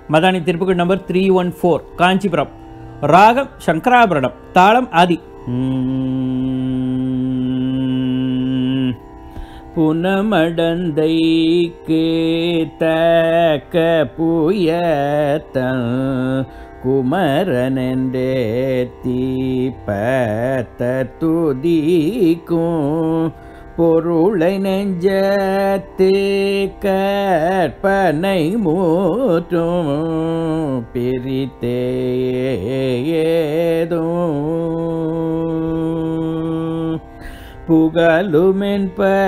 Madani திருப்புகள் number three one four Kanchipuram ராகம் சங்கராபரணம் தாளம் ஆதி உம். புனமடந்தைக்கு தக்க புயத்த குமரனென்றே தீப்பத்த துதிக்கும் பொருளை நெஞ்சத்து கற்பனை மூற்றும் பிரித்தேதும் புகழுமென்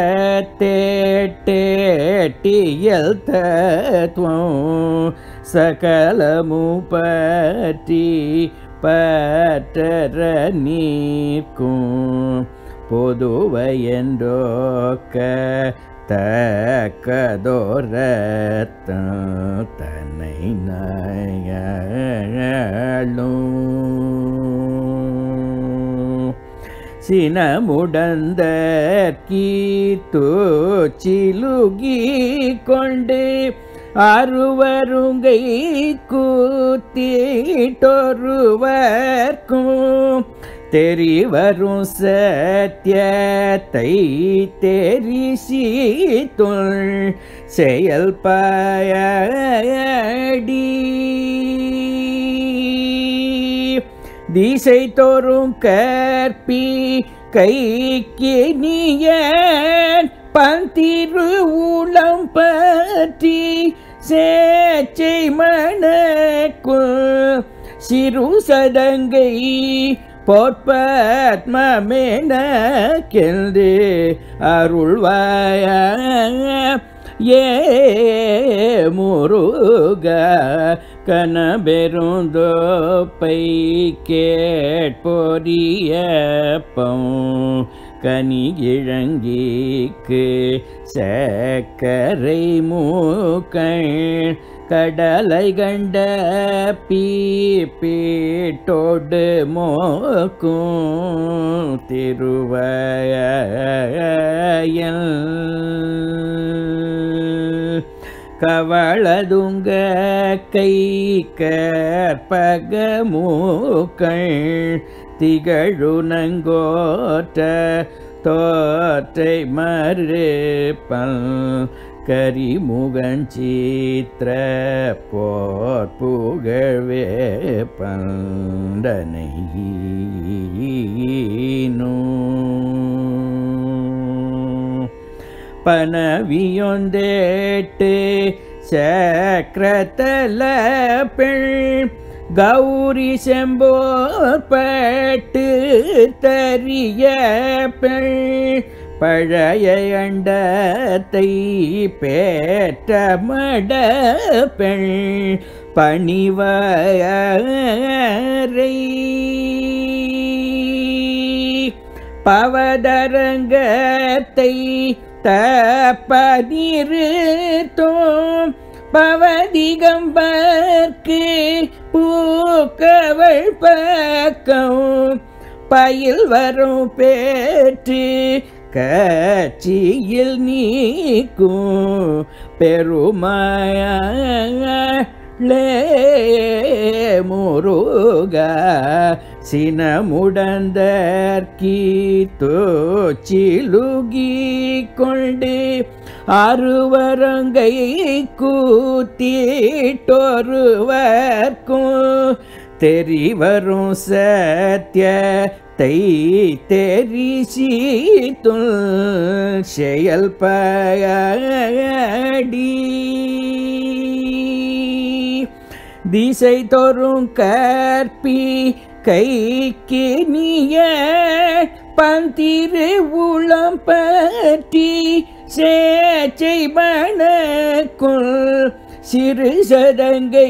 பத்தேட்டேட்டியல் தத்துவம் சகலமு பற்றி பற்றற நீர்க்கும் பொதுவை என்றோக்க தக்கதோரத்தம் தன்னை நயழும் சினமுடந்த கீத்து சிலுகி கொண்டு அருவருங்கை கூத்திட்டொருவர்க்கும் தெரிவரும் சத்தியத்தை தெரிசித்துள் செயல் பயடி திசை தோறும் கற்பி கைக்கு நீயன் பந்திரு உளம் பற்றி சேச்சை மணக்குள் சிறு சதங்கை பொற்பத்மேனக்கென்று அருள்வாய ஏ முருக கனபெருந்தோப்பை கேட்பொரியப்பம் கனிகிழங்கிக்கு சக்கரை மூக்கள் கடலை கண்ட பீப்பீட்டோடு மோக்கும் திருவயல் கவளதுங்க கை கற்பகமூக்கள் திகழுநங்கோற்ற தோற்றை மறுப்பல் கரிமுகஞ்சீத்திர போர் புகழ்வே பண்டனை பனவியொந்தேட்டு சக்கரத்தல பெண் கௌரி செம்போற்பட்டு தரிய பெண் பழைய அண்டத்தை பேற்ற மட பெண் பணிவரை பவதரங்கத்தை தப்பதிருத்தோம் பவதிகம்பர்க்கு பூக்கவள் பக்கம் பயில் வரும் பேற்று கட்சியில் நீக்கும் பெருமாளே முருக சினமுடந்தற்கி தோச்சிலுகி கொண்டு அருவரங்கை கூத்திட்டொருவர்க்கும் தெரிவரும் சத்தியத்தை தெரிசித்துள் செயல் பயடி திசை தோறும் கற்பி கைக்கு நீய பந்திரு உளம் பற்றி சேச்சை மணக்குள் சிறு சதங்கை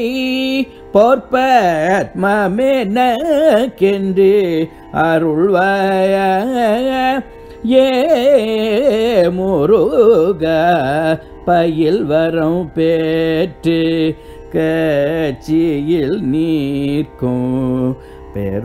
பொற்பத்மமெனக்கென்று அருள்வாய ஏ முருக பயில் வரம் பெற்று கட்சியில் நீர்க்கும் பெருமழை.